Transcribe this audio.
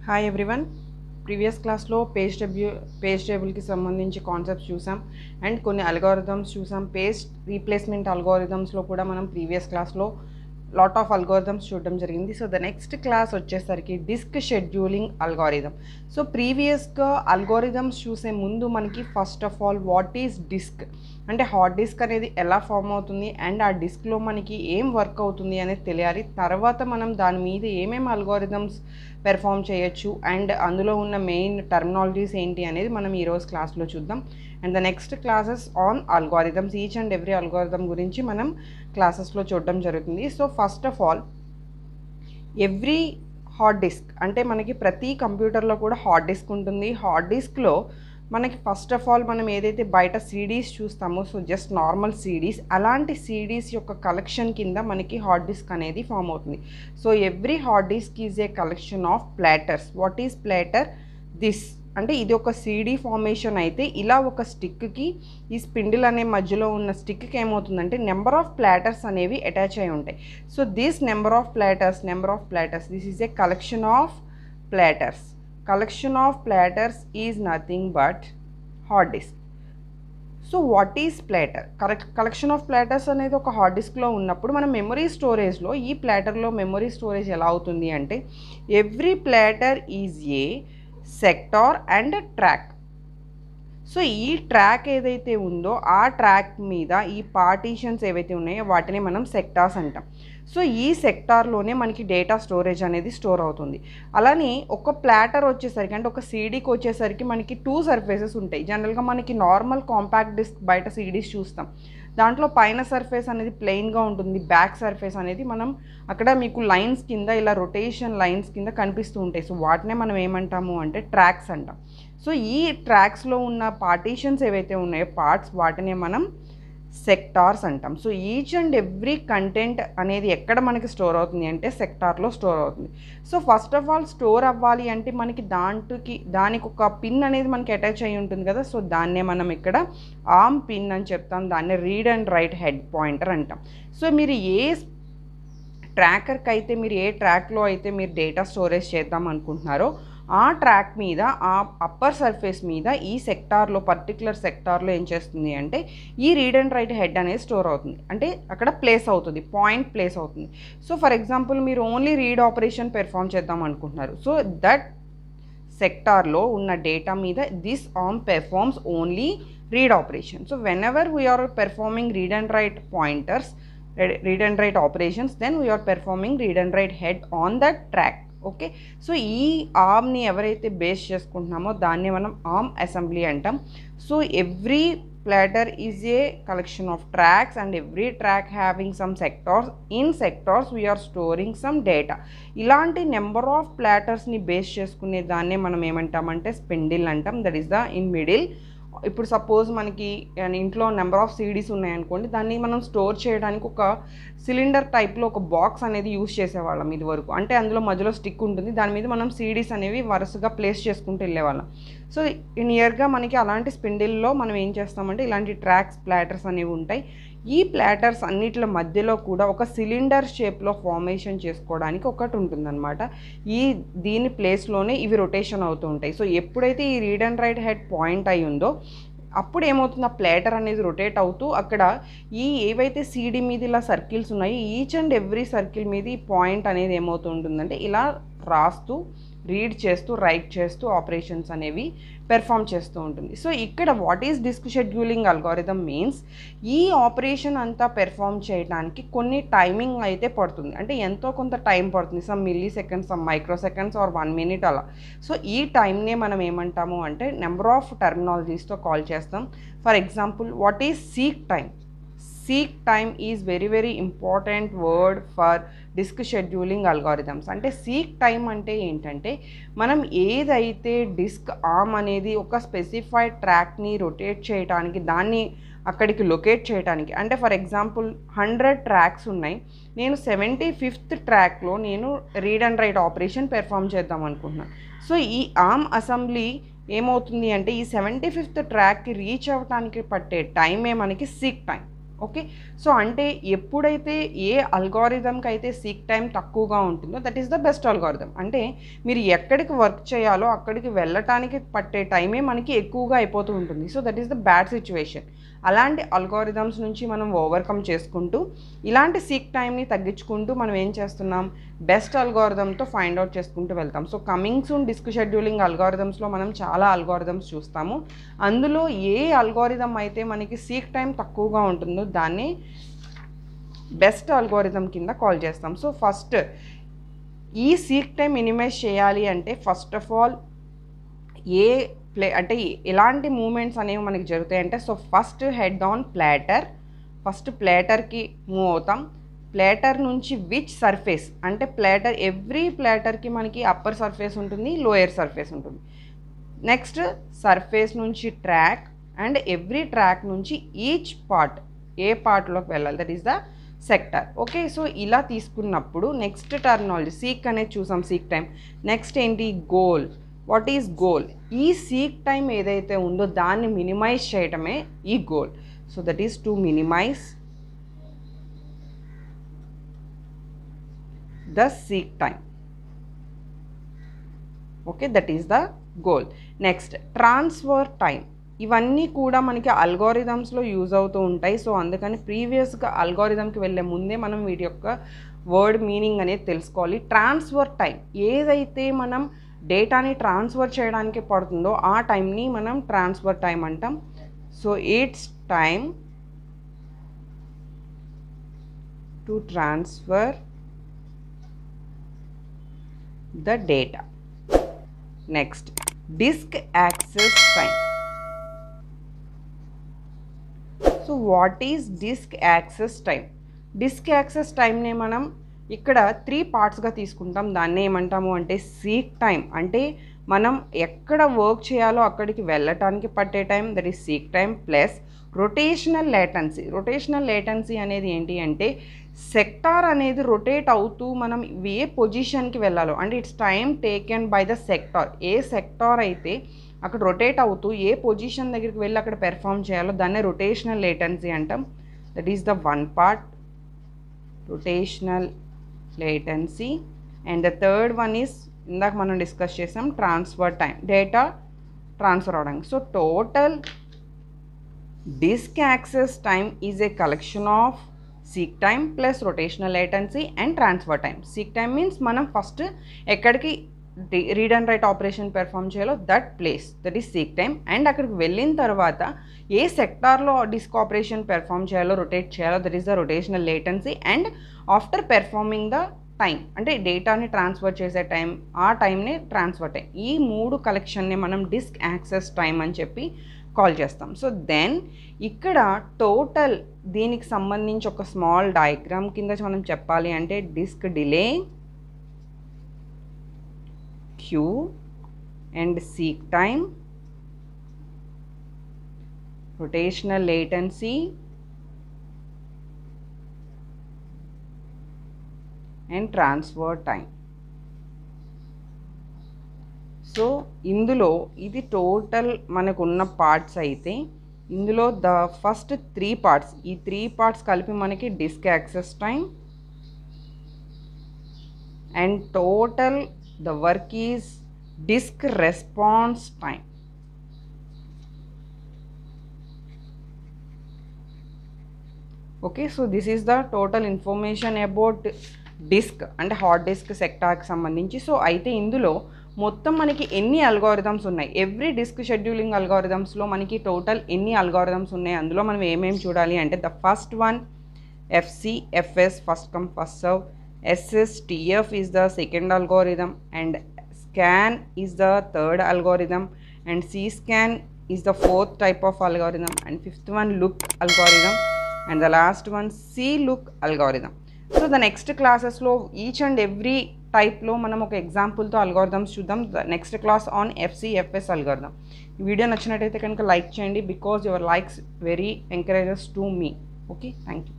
hi everyone previous క్లాస్లో page table page టేబుల్కి సంబంధించి కాన్సెప్ట్స్ చూసాం అండ్ కొన్ని అల్గోరిథమ్స్ చూసాం పేజ్ రీప్లేస్మెంట్ అల్గోరిథమ్స్లో కూడా మనం ప్రీవియస్ క్లాస్లో లాట్ ఆఫ్ అల్గోరిథమ్స్ చూడడం జరిగింది సో ద నెక్స్ట్ క్లాస్ వచ్చేసరికి డిస్క్ షెడ్యూలింగ్ అల్గోరిథం సో ప్రీవియస్గా అల్గోరిథమ్స్ చూసే ముందు మనకి first of all what is disk అంటే హార్డ్ డిస్క్ అనేది ఎలా ఫామ్ అవుతుంది అండ్ ఆ డిస్క్లో మనకి ఏం వర్క్ అవుతుంది అనేది తెలియాలి తర్వాత మనం దాని మీద ఏమేమి అల్గోరిథమ్స్ పెర్ఫామ్ చేయొచ్చు అండ్ అందులో ఉన్న మెయిన్ టర్మినాలజీస్ ఏంటి అనేది మనం ఈరోజు క్లాస్లో చూద్దాం and the next classes on algorithms each and every algorithm గురించి మనం క్లాసెస్లో చూడడం జరుగుతుంది so first of all every hard disk అంటే మనకి ప్రతి కంప్యూటర్లో కూడా హార్డ్ డిస్క్ ఉంటుంది హార్డ్ డిస్క్లో మనకి ఫస్ట్ ఆఫ్ ఆల్ మనం ఏదైతే బయట సీడీస్ చూస్తామో సో జస్ట్ నార్మల్ సీడీస్ అలాంటి సీడీస్ యొక్క కలెక్షన్ కింద మనకి హార్డ్ డిస్క్ అనేది ఫామ్ అవుతుంది so every hard disk is a collection of platters what is platter this అంటే ఇది ఒక సీడీ ఫార్మేషన్ అయితే ఇలా ఒక స్టిక్కి ఈ స్పిండిల్ అనే మధ్యలో ఉన్న స్టిక్కి ఏమవుతుందంటే నెంబర్ ఆఫ్ ప్లాటర్స్ అనేవి అటాచ్ అయి ఉంటాయి so this number of platters number of platters this is a collection of platters collection of platters is nothing but hard disk so what is platter correct collection of platters అనేది ఒక hard డిస్క్లో ఉన్నప్పుడు మనం memory స్టోరేజ్లో ఈ ప్లాటర్లో memory storage ఎలా అవుతుంది అంటే every platter is a sector and track so ఈ ట్రాక్ ఏదైతే ఉందో ఆ ట్రాక్ మీద ఈ పార్టీషన్స్ ఏవైతే ఉన్నాయో వాటిని మనం సెక్టార్స్ అంటాం సో ఈ సెక్టార్లోనే మనకి డేటా స్టోరేజ్ అనేది స్టోర్ అవుతుంది అలానే ఒక ప్లాటర్ వచ్చేసరికి అంటే ఒక సీడీకి వచ్చేసరికి మనకి టూ సర్ఫేసెస్ ఉంటాయి జనరల్గా మనకి నార్మల్ కాంపాక్ట్ డిస్క్ బయట సీడీస్ చూస్తాం దాంట్లో పైన సర్ఫేస్ అనేది ప్లెయిన్గా ఉంటుంది బ్యాక్ సర్ఫేస్ అనేది మనం అక్కడ మీకు లైన్స్ కింద ఇలా రొటేషన్ లైన్స్ కింద కనిపిస్తూ ఉంటాయి సో వాటినే మనం ఏమంటాము అంటే ట్రాక్స్ అంటాం సో ఈ ట్రాక్స్లో ఉన్న పార్టీషన్స్ ఏవైతే ఉన్నాయో పార్ట్స్ వాటినే మనం సెక్టార్స్ అంటాం so each and every content అనేది ఎక్కడ మనకి స్టోర్ అవుతుంది అంటే సెక్టార్లో స్టోర్ అవుతుంది so first of all store అవ్వాలి అంటే మనకి దాంట్కి దానికి ఒక పిన్ అనేది మనకి అటాచ్ అయి ఉంటుంది కదా సో దాన్నే మనం ఇక్కడ ఆమ్ పిన్ అని చెప్తాం దాన్ని read and write head pointer అంటాం సో మీరు ఏ ట్రాకర్కి అయితే మీరు ఏ ట్రాక్లో అయితే మీరు డేటా స్టోరేజ్ చేద్దాం అనుకుంటున్నారో ఆ ట్రాక్ మీద ఆ అప్పర్ సర్ఫేస్ మీద ఈ సెక్టార్లో పర్టికులర్ సెక్టార్లో ఏం చేస్తుంది అంటే ఈ రీడ్ అండ్ రైట్ హెడ్ అనేది స్టోర్ అవుతుంది అంటే అక్కడ ప్లేస్ అవుతుంది పాయింట్ ప్లేస్ అవుతుంది సో ఫర్ ఎగ్జాంపుల్ మీరు ఓన్లీ రీడ్ ఆపరేషన్ పెర్ఫామ్ చేద్దాం అనుకుంటున్నారు సో దట్ సెక్టార్లో ఉన్న డేటా మీద this arm performs only read operation so whenever we're performing read and write pointers read and write operations then we are performing read and write head on that track okay so ఈ ఆర్మ్ని ఎవరైతే base చేసుకుంటున్నామో దాన్ని మనం arm assembly అంటాం so every platter is a collection of tracks and every track having some sectors in sectors we're storing some data ఇలాంటి number of ప్లాటర్స్ని base చేసుకునే దాన్నే మనం ఏమంటామంటే స్పెండిల్ అంటాం that is the in middle ఇప్పుడు suppose మనకి ఇంట్లో నెంబర్ ఆఫ్ సీడీస్ ఉన్నాయనుకోండి దాన్ని మనం స్టోర్ చేయడానికి ఒక సిలిండర్ టైప్లో ఒక బాక్స్ అనేది యూస్ చేసేవాళ్ళం ఇది వరకు అంటే అందులో మధ్యలో స్టిక్ ఉంటుంది దాని మీద మనం సీడీస్ అనేవి వరుసగా ప్లేస్ చేసుకుంటూ వెళ్ళేవాళ్ళం సో నియర్గా మనకి అలాంటి స్పిండిల్లో మనం ఏం చేస్తామంటే ఇలాంటి ట్రాక్స్ ప్లాటర్స్ అనేవి ఉంటాయి ఈ ప్లాటర్స్ అన్నిటి మధ్యలో కూడా ఒక సిలిండర్ షేప్లో ఫార్మేషన్ చేసుకోవడానికి ఒకటి ఉంటుందన్నమాట ఈ దీని ప్లేస్లోనే ఇవి రొటేషన్ అవుతూ ఉంటాయి సో ఎప్పుడైతే ఈ read and write head point అయి ఉందో అప్పుడు ఏమవుతుంది ఆ ప్లేటర్ అనేది రొటేట్ అవుతూ అక్కడ ఈ ఏవైతే సీడీ మీద ఇలా సర్కిల్స్ ఉన్నాయో ఈచ్ అండ్ ఎవ్రీ సర్కిల్ మీద ఈ పాయింట్ అనేది ఏమవుతూ ఉంటుందంటే ఇలా రాస్తూ రీడ్ చేస్తూ రైట్ చేస్తూ ఆపరేషన్స్ అనేవి పెర్ఫామ్ చేస్తూ ఉంటుంది సో ఇక్కడ what is disk scheduling algorithm means ఈ ఆపరేషన్ అంతా పెర్ఫామ్ చేయడానికి కొన్ని టైమింగ్ అయితే పడుతుంది అంటే ఎంతో కొంత టైం పడుతుంది some milliseconds some microseconds or one minute అలా సో ఈ టైంనే మనం ఏమంటాము అంటే నెంబర్ ఆఫ్ టర్మినాలజీస్తో కాల్ చేస్తాం for example what is seek time seek time is very very important word for disk scheduling algorithms అంటే సీక్ టైం అంటే ఏంటంటే మనం ఏదైతే డిస్క్ ఆర్మ్ అనేది ఒక స్పెసిఫైడ్ ట్రాక్ని రొటేట్ చేయడానికి దాన్ని అక్కడికి లొకేట్ చేయడానికి అంటే ఫర్ ఎగ్జాంపుల్ హండ్రెడ్ ట్రాక్స్ ఉన్నాయి నేను సెవెంటీ ఫిఫ్త్ ట్రాక్లో నేను read and write operation perform చేద్దాం అనుకుంటున్నాను సో ఈ ఆర్మ్ అసెంబ్లీ ఏమవుతుంది అంటే ఈ సెవెంటీ ఫిఫ్త్ ట్రాక్కి రీచ్ అవ్వడానికి పట్టే టైమే మనకి సీక్ టైం ఓకే సో అంటే ఎప్పుడైతే ఏ అల్గారిథంకి అయితే సీక్ టైం తక్కువగా ఉంటుందో that is the best algorithm అంటే మీరు ఎక్కడికి వర్క్ చేయాలో అక్కడికి వెళ్ళటానికి పట్టే టైమే మనకి ఎక్కువగా అయిపోతూ ఉంటుంది so that is the bad situation అలాంటి అల్గారిథమ్స్ నుంచి మనం ఓవర్కమ్ చేసుకుంటూ ఇలాంటి సీక్ టైంని తగ్గించుకుంటూ మనం ఏం చేస్తున్నాం బెస్ట్ అల్గారిథంతో ఫైండ్ అవుట్ చేసుకుంటూ వెళ్తాం so coming soon disk scheduling అల్గారిథమ్స్లో మనం చాలా అల్గారిథమ్స్ చూస్తాము అందులో ఏ అల్గారిథం అయితే మనకి సీక్ టైం తక్కువగా ఉంటుందో దాన్ని బెస్ట్ అల్గోరిథం కింద కాల్ చేస్తాం సో ఫస్ట్ ఈ సీక్ టైం మినిమైజ్ చేయాలి అంటే first of all a play అంటే ఎలాంటి మూమెంట్స్ అనేవి మనకి జరుగుతాయి అంటే so first head on platter first ప్లాటర్కి మూవ్ అవుతాం ప్లాటర్ నుంచి విచ్ సర్ఫేస్ అంటే ప్లాటర్ ఎవ్రీ ప్లాటర్కి మనకి అప్పర్ సర్ఫేస్ ఉంటుంది లోయర్ సర్ఫేస్ ఉంటుంది నెక్స్ట్ సర్ఫేస్ నుంచి ట్రాక్ అండ్ ఎవ్రీ ట్రాక్ నుంచి ఈచ్ పార్ట్ ఏ పార్ట్లోకి వెళ్ళాలి that is the sector okay so ఇలా తీసుకున్నప్పుడు నెక్స్ట్ టర్మినాలజీ సీక్ అనేది చూసాం సీక్ టైం నెక్స్ట్ ఏంటి గోల్ వాట్ ఈజ్ గోల్ ఈ సీక్ టైం ఏదైతే ఉందో దాన్ని మినిమైజ్ చేయటమే ఈ goal so that is to minimize the seek time okay that is the goal next transfer time ఇవన్నీ కూడా మనకి అల్గోరిథమ్స్లో యూజ్ అవుతూ ఉంటాయి సో అందుకని ప్రీవియస్గా అల్గోరిథంకి వెళ్ళే ముందే మనం వీటి యొక్క వర్డ్ మీనింగ్ అనేది తెలుసుకోవాలి ట్రాన్స్ఫర్ టైం ఏదైతే మనం డేటాని ట్రాన్స్ఫర్ చేయడానికి పడుతుందో ఆ టైంని మనం ట్రాన్స్ఫర్ టైం అంటాం so it's time to transfer the data next disk access time so what is disk access time disk access టైంని మనం ఇక్కడ త్రీ పార్ట్స్గా తీసుకుంటాం దాన్ని ఏమంటాము అంటే సీక్ టైం అంటే మనం ఎక్కడ వర్క్ చేయాలో అక్కడికి వెళ్ళటానికి పట్టే time that is seek time plus rotational latency rotational latency అనేది ఏంటి అంటే సెక్టార్ అనేది రొటేట్ అవుతూ మనం ఏ పొజిషన్కి వెళ్ళాలో అంటే it's time taken by the sector ఏ సెక్టార్ అయితే అక్కడ రొటేట్ అవుతూ ఏ పొజిషన్ దగ్గరికి వెళ్ళి అక్కడ పెర్ఫామ్ చేయాలో దాన్నే రొటేషనల్ లేటెన్సీ అంటాం that is the one part rotational latency and the third one is ఇందాక మనం డిస్కస్ చేసాం ట్రాన్స్ఫర్ టైం డేటా ట్రాన్స్ఫర్ అవడానికి so total disk access time is a collection of seek time plus rotational latency and transfer time seek time means మనం first ఎక్కడికి read and write operation perform చేయాలో that place that is seek time and అక్కడికి వెళ్ళిన తర్వాత ఏ సెక్టార్లో disc operation perform చేయాలో rotate చేయాలో that is the rotational latency and after performing the time అంటే డేటాని ట్రాన్స్ఫర్ చేసే టైం ఆ టైంని ట్రాన్స్ఫర్ టైం ఈ మూడు కలెక్షన్ని మనం డిస్క్ యాక్సెస్ టైం అని చెప్పి కాల్ చేస్తాం సో దెన్ ఇక్కడ టోటల్ దీనికి సంబంధించి ఒక స్మాల్ డయాగ్రామ్ కింద మనం చెప్పాలి అంటే disk delay queue and seek time rotational latency and transfer time so ఇందులో ఇది టోటల్ మనకున్న పార్ట్స్ అయితే ఇందులో ద ఫస్ట్ త్రీ పార్ట్స్ ఈ త్రీ పార్ట్స్ కలిపి మనకి disk access time and total the work is disk response time okay so this is the total information about disk అంటే hard disk సెక్టార్కి సంబంధించి సో అయితే ఇందులో మొత్తం మనకి ఎన్ని అల్గారిథమ్స్ ఉన్నాయి ఎవ్రీ డిస్క్ షెడ్యూలింగ్ అల్గారిథమ్స్లో మనకి టోటల్ ఎన్ని అల్గారిథమ్స్ ఉన్నాయి అందులో మనం ఏమేమి చూడాలి అంటే the first one FC FS first come first serve SS TF is the second algorithm and scan is the third algorithm and C scan is the fourth type of algorithm and fifth one look algorithm and the last one C look algorithm so the next క్లాసెస్లో each and every టైప్లో మనం ఒక ఎగ్జాంపుల్తో algorithms చూద్దాం the next class on FCFS algorithm ఈ video నచ్చినట్టయితే కనుక like చేయండి because your likes very encourages to me okay thank you